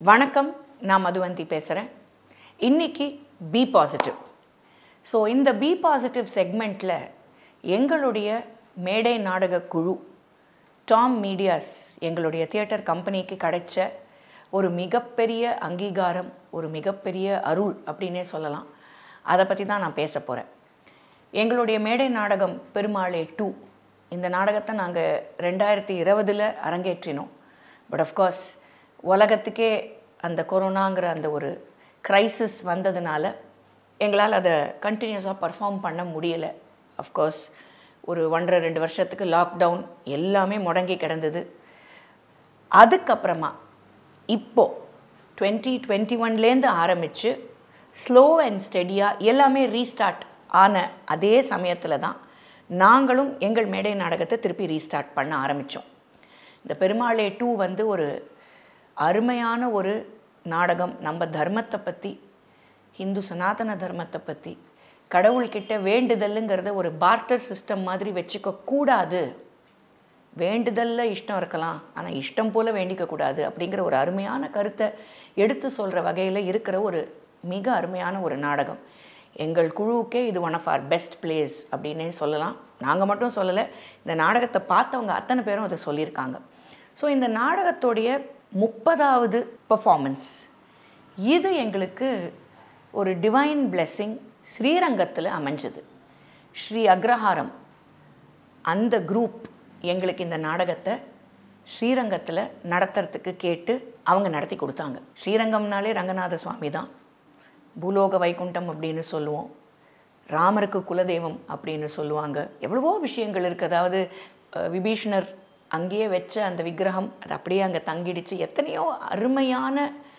வணக்கம் நான் மதுவந்தி பேசுகிறேன் இன்னைக்கு பி பாசிட்டிவ் ஸோ இந்த பி பாசிட்டிவ் செக்மெண்ட்டில் எங்களுடைய மேடை நாடக குழு டாம் மீடியாஸ் எங்களுடைய தியேட்டர் கம்பெனிக்கு கிடைச்ச ஒரு மிகப்பெரிய அங்கீகாரம் ஒரு மிகப்பெரிய அருள் அப்படின்னே சொல்லலாம் அதை பற்றி தான் நான் பேச போகிறேன் எங்களுடைய மேடை நாடகம் பெருமாளே டூ இந்த நாடகத்தை நாங்கள் ரெண்டாயிரத்தி இருபதில் அரங்கேற்றினோம் பட் அஃப்கோர்ஸ் உலகத்துக்கே அந்த கொரோனாங்கிற அந்த ஒரு க்ரைசிஸ் வந்ததுனால எங்களால் அதை கண்டினியூஸாக பர்ஃபார்ம் பண்ண முடியலை அஃப்கோர்ஸ் ஒரு ஒன்றரை ரெண்டு வருஷத்துக்கு லாக்டவுன் எல்லாமே முடங்கி கிடந்தது அதுக்கப்புறமா இப்போ டுவெண்ட்டி டுவெண்ட்டி ஒன்லேருந்து ஆரம்பித்து ஸ்லோ அண்ட் ஸ்டெடியாக எல்லாமே ரீஸ்டார்ட் ஆன அதே சமயத்தில் தான் நாங்களும் எங்கள் மேடை நாடகத்தை திருப்பி ரீஸ்டார்ட் பண்ண ஆரம்பித்தோம் இந்த பெருமாளே டூ வந்து ஒரு அருமையான ஒரு நாடகம் நம்ம தர்மத்தை பற்றி ஹிந்து சனாதன தர்மத்தை பற்றி கடவுள்கிட்ட வேண்டுதலுங்கிறத ஒரு பார்ட்டர் சிஸ்டம் மாதிரி வச்சுக்க கூடாது வேண்டுதலில் இஷ்டம் இருக்கலாம் ஆனால் இஷ்டம் போல் வேண்டிக்க கூடாது அப்படிங்கிற ஒரு அருமையான கருத்தை எடுத்து சொல்கிற வகையில் இருக்கிற ஒரு மிக அருமையான ஒரு நாடகம் எங்கள் குழுவுக்கே இது one of our best place அப்படின்னே சொல்லலாம் நாங்கள் மட்டும் சொல்லலை இந்த நாடகத்தை பார்த்தவங்க அத்தனை பேரும் அதை சொல்லியிருக்காங்க ஸோ இந்த நாடகத்துடைய முப்பதாவது பர்ஃபார்மன்ஸ் இது எங்களுக்கு ஒரு டிவைன் பிளெஸ்ஸிங் ஸ்ரீரங்கத்தில் அமைஞ்சது ஸ்ரீ அக்ரஹாரம் அந்த குரூப் எங்களுக்கு இந்த நாடகத்தை ஸ்ரீரங்கத்தில் நடத்துறதுக்கு கேட்டு அவங்க நடத்தி கொடுத்தாங்க ஸ்ரீரங்கம்னாலே ரங்கநாத சுவாமி தான் பூலோக வைகுண்டம் அப்படின்னு சொல்லுவோம் ராமருக்கு குலதெய்வம் அப்படின்னு சொல்லுவாங்க எவ்வளவோ விஷயங்கள் இருக்குது அதாவது அஹ், விபீஷணர் அங்கேயே வச்ச அந்த விக்கிரகம் அது அப்படியே அங்கே தங்கிடுச்சு எத்தனையோ அருமையான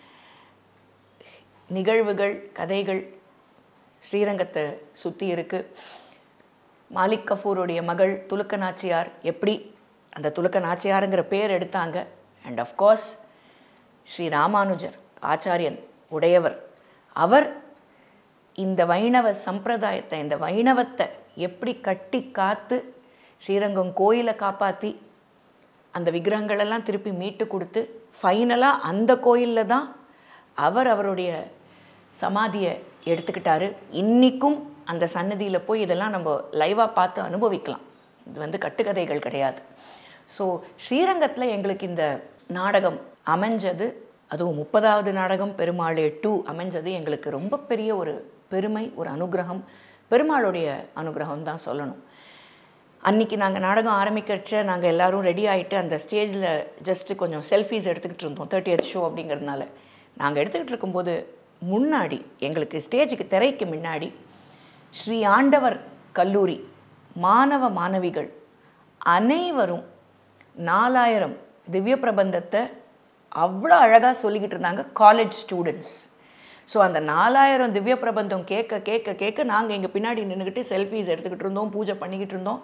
நிகழ்வுகள் கதைகள் ஸ்ரீரங்கத்தை சுற்றி இருக்குது மாலிக் கஃபூருடைய மகள் துலுக்க நாச்சியார் எப்படி அந்த துலுக்க நாச்சியாருங்கிற பேர் எடுத்தாங்க அண்ட் அஃப்கோர்ஸ் ஸ்ரீ ராமானுஜர் ஆச்சாரியன் உடையவர் அவர் இந்த வைணவ சம்பிரதாயத்தை இந்த வைணவத்தை எப்படி கட்டி காத்து ஸ்ரீரங்கம் கோயிலை காப்பாற்றி அந்த விக்கிரகங்களெல்லாம் திருப்பி மீட்டு கொடுத்து ஃபைனலாக அந்த கோயிலில் தான் அவர் அவருடைய சமாதியை எடுத்துக்கிட்டாரு இன்றைக்கும் அந்த சன்னதியில் போய் இதெல்லாம் நம்ம லைவாக பார்த்து அனுபவிக்கலாம் இது வந்து கட்டுக்கதைகள் கிடையாது ஸோ ஸ்ரீரங்கத்தில் எங்களுக்கு இந்த நாடகம் அமைஞ்சது அதுவும் முப்பதாவது நாடகம் பெருமாளே டூ அமைஞ்சது எங்களுக்கு ரொம்ப பெரிய ஒரு பெருமை ஒரு அனுகிரகம் பெருமாளுடைய அனுகிரகம் தான் சொல்லணும் அன்னைக்கு நாங்கள் நாடகம் ஆரம்பிக்கிறச்ச நாங்கள் எல்லாரும் ரெடி ஆகிட்டு அந்த ஸ்டேஜில் ஜஸ்ட்டு கொஞ்சம் செல்ஃபீஸ் எடுத்துக்கிட்டு இருந்தோம் தேர்ட்டி ஷோ அப்படிங்கிறதுனால நாங்கள் எடுத்துக்கிட்டு இருக்கும்போது முன்னாடி எங்களுக்கு ஸ்டேஜுக்கு திரைக்கு முன்னாடி ஸ்ரீ ஆண்டவர் கல்லூரி மாணவ மாணவிகள் அனைவரும் நாலாயிரம் திவ்ய பிரபந்தத்தை அவ்வளோ அழகாக சொல்லிக்கிட்டு இருந்தாங்க காலேஜ் ஸ்டூடெண்ட்ஸ் ஸோ அந்த நாலாயிரம் திவ்ய பிரபந்தம் கேட்க கேட்க கேட்க நாங்கள் எங்கள் பின்னாடி நின்றுக்கிட்டு செல்ஃபீஸ் எடுத்துக்கிட்டு இருந்தோம் பூஜை பண்ணிக்கிட்டு இருந்தோம்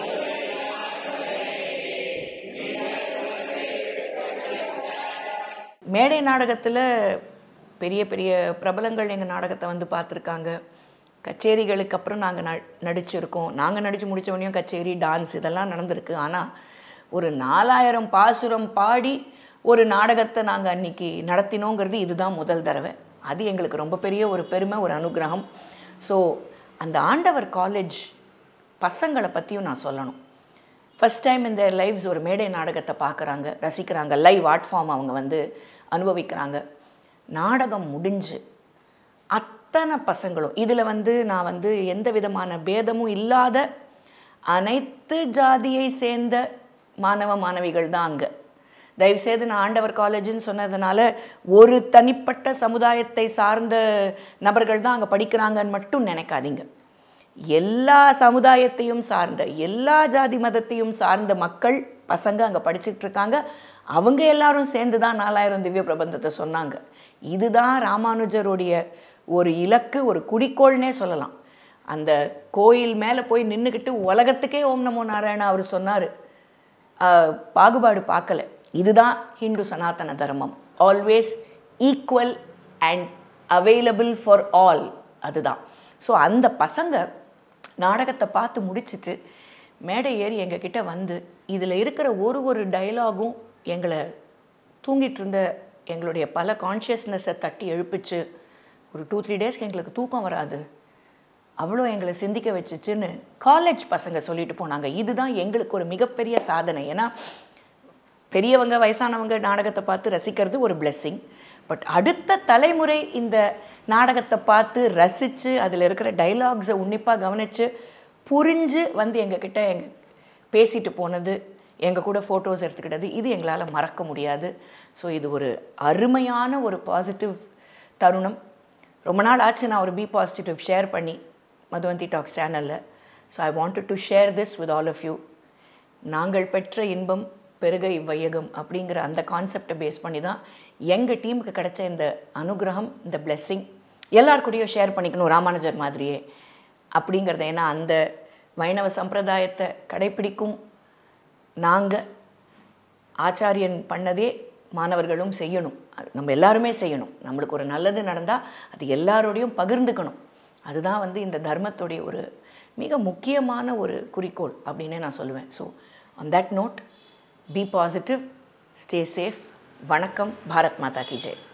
மேடை நாடகத்தில் பெரிய பெரிய பிரபலங்கள் எங்கள் நாடகத்தை வந்து பார்த்துருக்காங்க கச்சேரிகளுக்கு அப்புறம் நாங்கள் ந நடிச்சிருக்கோம் நாங்கள் நடித்து முடித்தவனையும் கச்சேரி டான்ஸ் இதெல்லாம் நடந்திருக்கு ஆனால் ஒரு நாலாயிரம் பாசுரம் பாடி ஒரு நாடகத்தை நாங்கள் அன்னைக்கு நடத்தினோங்கிறது இதுதான் முதல் தடவை அது எங்களுக்கு ரொம்ப பெரிய ஒரு பெருமை ஒரு அனுகிரகம் ஸோ அந்த ஆண்டவர் காலேஜ் பசங்களை பற்றியும் நான் சொல்லணும் ஃபஸ்ட் டைம் இந்த லைவ்ஸ் ஒரு மேடை நாடகத்தை பார்க்குறாங்க ரசிக்கிறாங்க லைவ் ஆர்ட் ஃபார்ம் அவங்க வந்து அனுபவிக்கிறாங்க நாடகம் முடிஞ்சு அத்தனை பசங்களும் இதில் வந்து நான் வந்து எந்த விதமான பேதமும் இல்லாத அனைத்து ஜாதியை சேர்ந்த மாணவ மாணவிகள் தான் அங்கே தயவுசெய்து நான் ஆண்டவர் காலேஜ்னு சொன்னதுனால ஒரு தனிப்பட்ட சமுதாயத்தை சார்ந்த நபர்கள் தான் அங்கே படிக்கிறாங்கன்னு மட்டும் நினைக்காதீங்க எல்லா சமுதாயத்தையும் சார்ந்த எல்லா ஜாதி மதத்தையும் சார்ந்த மக்கள் பசங்க அங்கே படிச்சுட்டு இருக்காங்க அவங்க எல்லாரும் சேர்ந்து தான் நாலாயிரம் திவ்ய பிரபந்தத்தை சொன்னாங்க இதுதான் ராமானுஜருடைய ஒரு இலக்கு ஒரு குறிக்கோள்னே சொல்லலாம் அந்த கோயில் மேலே போய் நின்றுக்கிட்டு உலகத்துக்கே ஓம் நமோ நாராயணா அவர் சொன்னார் பாகுபாடு பார்க்கல இதுதான் ஹிந்து சனாதன தர்மம் always equal and available for all அதுதான் ஸோ அந்த பசங்க நாடகத்தை பார்த்து முடிச்சிட்டு மேடை ஏறி எங்ககிட்ட வந்து இதில் இருக்கிற ஒரு ஒரு டயலாகும் எங்களை தூங்கிட்டு இருந்த எங்களுடைய பல கான்ஷியஸ்னஸை தட்டி எழுப்பிச்சு ஒரு டூ த்ரீ டேஸ்க்கு எங்களுக்கு தூக்கம் வராது அவ்வளோ எங்களை சிந்திக்க வச்சுச்சுன்னு காலேஜ் பசங்க சொல்லிட்டு போனாங்க இதுதான் எங்களுக்கு ஒரு மிகப்பெரிய சாதனை ஏன்னா பெரியவங்க வயசானவங்க நாடகத்தை பார்த்து ரசிக்கிறது ஒரு பிளெஸ்ஸிங் பட் அடுத்த தலைமுறை இந்த நாடகத்தை பார்த்து ரசித்து அதில் இருக்கிற டைலாக்ஸை உன்னிப்பாக கவனித்து புரிஞ்சு வந்து எங்ககிட்ட எங்க பேசிட்டு போனது எங்கள் கூட ஃபோட்டோஸ் எடுத்துக்கிட்டது இது எங்களால் மறக்க முடியாது ஸோ இது ஒரு அருமையான ஒரு பாசிட்டிவ் தருணம் ரொம்ப நாள் ஆச்சு நான் ஒரு பி பாசிட்டிவ் ஷேர் பண்ணி மதுவந்தி டாக்ஸ் சேனலில் so I wanted to share this with all of you நாங்கள் பெற்ற இன்பம் பெருக இவ்வையகம் அப்படிங்கிற அந்த கான்செப்டை பேஸ் பண்ணி தான் எங்கள் டீமுக்கு கிடைச்ச இந்த அனுகிரகம் இந்த பிளெஸ்ஸிங் எல்லார் கூடயும் ஷேர் பண்ணிக்கணும் ராமானுஜர் மாதிரியே அப்படிங்கிறத ஏன்னா அந்த வைணவ சம்பிரதாயத்தை கடைப்பிடிக்கும் நாங்கள் ஆச்சாரியன் பண்ணதே மாணவர்களும் செய்யணும் அது நம்ம எல்லாருமே செய்யணும் நம்மளுக்கு ஒரு நல்லது நடந்தால் அது எல்லாரோடையும் பகிர்ந்துக்கணும் அதுதான் வந்து இந்த தர்மத்துடைய ஒரு மிக முக்கியமான ஒரு குறிக்கோள் அப்படின்னே நான் சொல்லுவேன் so on that note B positive stay safe வணக்கம் பாரத் மாதா கி ஜெய்